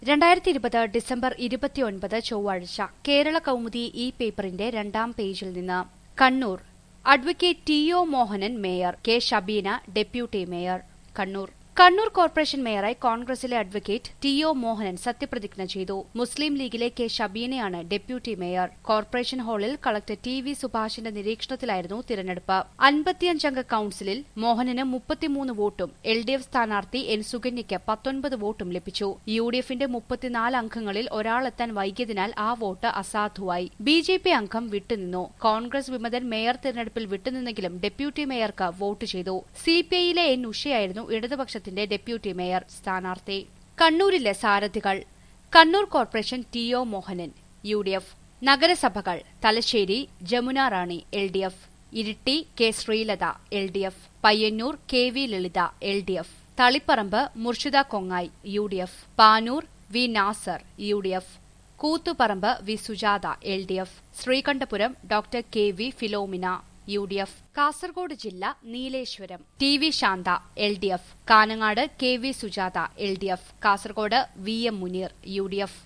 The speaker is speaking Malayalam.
രണ്ടായിരത്തി ഇരുപത് ഡിസംബർ ഇരുപത്തിയൊൻപത് ചൊവ്വാഴ്ച കേരള കൗമുദി ഈ പേപ്പറിന്റെ രണ്ടാം പേജിൽ നിന്ന് Kannur advocate T O Mohanan mayor K Shabeena deputy mayor Kannur Kannur corporation മേയറായി കോൺഗ്രസിലെ അഡ്വക്കേറ്റ് ടി ഒ മോഹനൻ സത്യപ്രതിജ്ഞ ചെയ്തു മുസ്ലിം ലീഗിലെ കെ ഷബീനയാണ് ഡെപ്യൂട്ടി മേയർ കോർപ്പറേഷൻ ഹാളിൽ കളക്ടർ ടി വി സുഭാഷിന്റെ നിരീക്ഷണത്തിലായിരുന്നു തിരഞ്ഞെടുപ്പ് അൻപത്തിയഞ്ചംഗ കൌൺസിലിൽ മോഹനന് മുപ്പത്തിമൂന്ന് വോട്ടും എൽ ഡി എഫ് സ്ഥാനാർത്ഥി എൻ സുകന്യയ്ക്ക് പത്തൊൻപത് വോട്ടും ലഭിച്ചു യു ഡി എഫിന്റെ മുപ്പത്തിനാല് അംഗങ്ങളിൽ ഒരാളെത്താൻ വൈകിയതിനാൽ ആ വോട്ട് അസാധുവായി ബി ജെ പി അംഗം വിട്ടുനിന്നു കോൺഗ്രസ് വിമതൻ മേയർ തിരഞ്ഞെടുപ്പിൽ വിട്ടുനിന്നെങ്കിലും ഡെപ്യൂട്ടി മേയർക്ക് വോട്ട് ചെയ്തു സിപിഐയിലെ എൻ ഉഷയായിരുന്നു ഇടതുപക്ഷത്തിന്റെ ഡെപ്യൂട്ടി മേയർ സ്ഥാനാർത്ഥി കണ്ണൂരിലെ സാരഥികൾ Kannur corporation T O Mohanan U D F നഗരസഭകൾ Thalassery Jamuna Rani L D F Iritty K Sreelatha L D F Payyanur K V Lalitha L D F Taliparamba Murshida Kongayi U D F Panoor V Nasar U D F Koothuparamba V Sujatha L D F Sreekandapuram doctor K V Philomina U D F Kasaragod ജില്ല Nileshwaram T V Santha L D F Kanhangad K V Sujatha L D F Kasaragod V M Muneer U D F